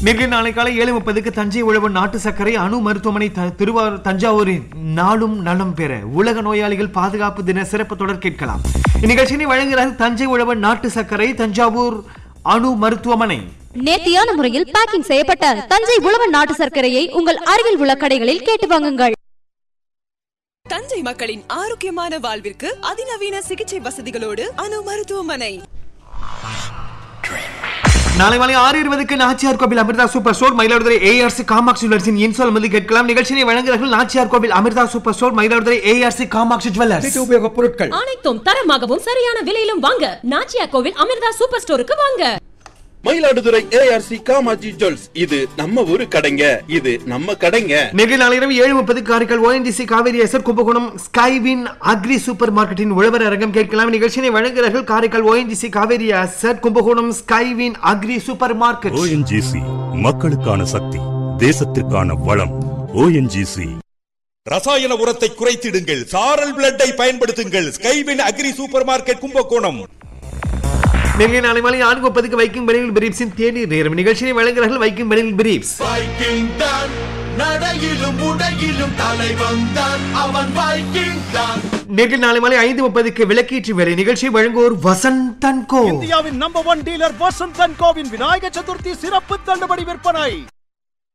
நேற்று நாளை காலை ஏழு முப்பதுக்கு தஞ்சை உழவன் நாட்டு சர்க்கரை அணு மருத்துவமனை த- திருவாரூர் தஞ்சாவூரின் நாளும் நலம் பெற உலக நோயாளிகள் பாதுகாப்பு தின சிறப்பு தொடர் கேட்கலாம் இந்நிகழ்ச்சியினை வழங்குகிறார் தஞ்சை உழவன் நாட்டு சர்க்கரை தஞ்சாவூர் அணு மருத்துவமனை நேர்த்தியான முறையில் பேக்கிங் செய்யப்பட்ட தஞ்சை உழவன் நாட்டு சர்க்கரையை உங்கள் அருகில் உள்ள கடைகளில் கேட்டு வாங்குங்கள் தஞ்சை மக்களின் ஆரோக்கியமான வாழ்விற்கு அதிநவீன சிகிச்சை வசதிகளோடு அணு மருத்துவமனை நாளை மாலை ஆறு இருபதுக்கு Nachiyar Kovil Amirtha super store Mayiladuthurai ARC Kamatchi ஜுவல்லர்ஸின் இன்சொல் வந்து கேட்கலாம் நிகழ்ச்சியை வழங்குகிறார்கள் Nachiyar Kovil Amirtha super store Mayiladuthurai ARC Kamatchi jewellers வீட்டு உபயோகப் பொருட்கள் அனைத்தும் தரமாகவும் சரியான விலையிலும் வாங்க நாச்சியா கோவில் அமிர்தா சூப்பர் ஸ்டோருக்கு வாங்க மயிலாடுதுறை ஏஆர்சி காமாஜி ஜுவல்ஸ் இது நம்ம ஊரு கடைங்க இது நம்ம கடைங்க நேற்று நாளை இரவு ஏழு முப்பது Karaikal ONDC Kaveri SR Kumbakonam Skywin agri super மார்க்கெட்டின் உழவர் அரங்கம் கேட்கலாம் நிகழ்ச்சியை வழங்குகிறார்கள் Karaikal ONDC Kaveri SR Kumbakonam Skywin agri super market ONGC மக்களுக்கான சக்தி தேசத்திற்கான வளம் ஓஎன்ஜிசி ரசாயன உரத்தை குறைத்திடுங்கள் சாரல் பிளட்டை பயன்படுத்துங்கள் Skywin agri super market Kumbakonam நேற்று நாளை மாலை நான்கு முப்பதுக்கு வைக்கிங் பெனில் பிரீப்ஸின் தேநீர் நேரம் நிகழ்ச்சியை வழங்குகிறார்கள் வைக்கிங் பெனில் பிரீப்ஸ் வைக்கிங் தான் நடையிலும் உடையிலும் தலைவன் தான் அவன் வைக்கிங் தான் நேற்று நாளை மாலை ஐந்து முப்பதுக்கு விளக்கீற்று வேலை நிகழ்ச்சியை வழங்குவோர் வசந்தன் கோ இந்தியாவின் number one dealer Vasanth and கோவின் விநாயக சதுர்த்தி சிறப்பு தள்ளுபடி விற்பனை